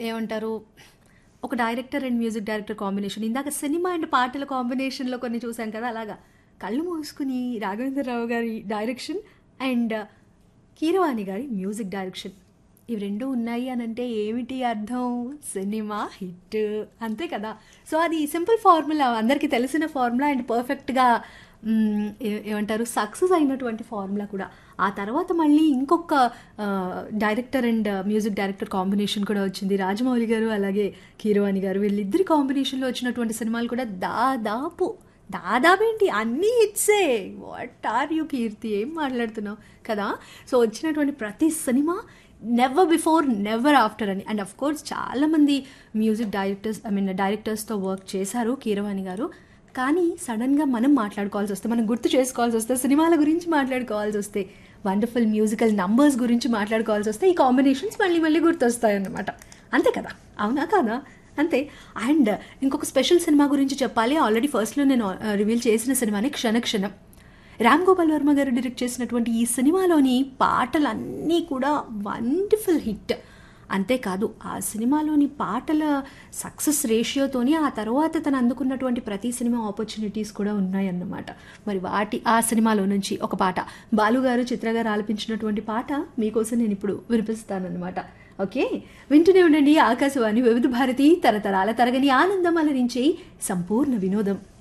ఏమంటారు ఒక director and music director combination ఇందాక సినిమా అండ్ పాటల కాంబినేషన్లో కొన్ని చూసాం కదా అలాగా కళ్ళు మూసుకుని రాఘవేంద్రరావు గారి డైరెక్షన్ అండ్ కీరవాణి గారి మ్యూజిక్ డైరెక్షన్ ఇవి రెండు ఉన్నాయి అని అంటే ఏమిటి అర్థం సినిమా హిట్ అంతే కదా సో అది సింపుల్ ఫార్ములా అందరికీ తెలిసిన ఫార్ములా అండ్ పర్ఫెక్ట్గా మ్, ఏ- ఏమంటారు సక్సెస్ అయినటువంటి ఫార్ములా కూడా ఆ తర్వాత మళ్ళీ ఇంకొక ఆ, director and music director combination కూడా వచ్చింది రాజమౌళి గారు అలాగే కీరవాణి గారు వీళ్ళిద్దరి కాంబినేషన్లో వచ్చినటువంటి సినిమాలు కూడా దాదాపు దాదాపు ఏంటి అన్నీ హిట్సే వాట్ ఆర్ యూ కీర్తి ఏం మాట్లాడుతున్నావు కదా సో వచ్చినటువంటి ప్రతి cinema never before never after అని అండ్ అఫ్ కోర్స్ చాలామంది మ్యూజిక్ డైరెక్టర్స్ ఐ మీన్ డైరెక్టర్స్తో వర్క్ చేశారు కీరవాణి గారు కానీ సడన్గా మనం మాట్లాడుకోవాల్సి వస్తే మనం గుర్తు చేసుకోవాల్సి వస్తే సినిమాల గురించి మాట్లాడుకోవాల్సి వస్తే వండర్ఫుల్ మ్యూజికల్ నంబర్స్ గురించి మాట్లాడుకోవాల్సి వస్తే ఈ కాంబినేషన్స్ మళ్ళీ మళ్ళీ గుర్తొస్తాయి అన్నమాట అంతే కదా అవునా కాదా అంతే అండ్ ఇంకొక స్పెషల్ సినిమా గురించి చెప్పాలి ఆల్రెడీ ఫస్ట్లో నేను రివీల్ చేసిన సినిమాని క్షణ క్షణం రామ్ గోపాల్ వర్మ గారు డైరెక్ట్ చేసినటువంటి ఈ సినిమాలోని పాటలన్నీ కూడా వండర్ఫుల్ హిట్ అంతేకాదు ఆ సినిమాలోని పాటల సక్సెస్ రేషియోతోని ఆ తర్వాత తను అందుకున్నటువంటి ప్రతి సినిమా ఆపర్చునిటీస్ కూడా ఉన్నాయన్నమాట మరి వాటి ఆ సినిమాలో నుంచి ఒక పాట బాలుగారు చిత్ర గారు ఆలపించినటువంటి పాట మీకోసం నేను ఇప్పుడు వినిపిస్తానన్నమాట ఓకే వింటూనే ఉండండి ఆకాశవాణి వివిధ భారతి తరతరాల తరగని ఆనందం అలరించే సంపూర్ణ వినోదం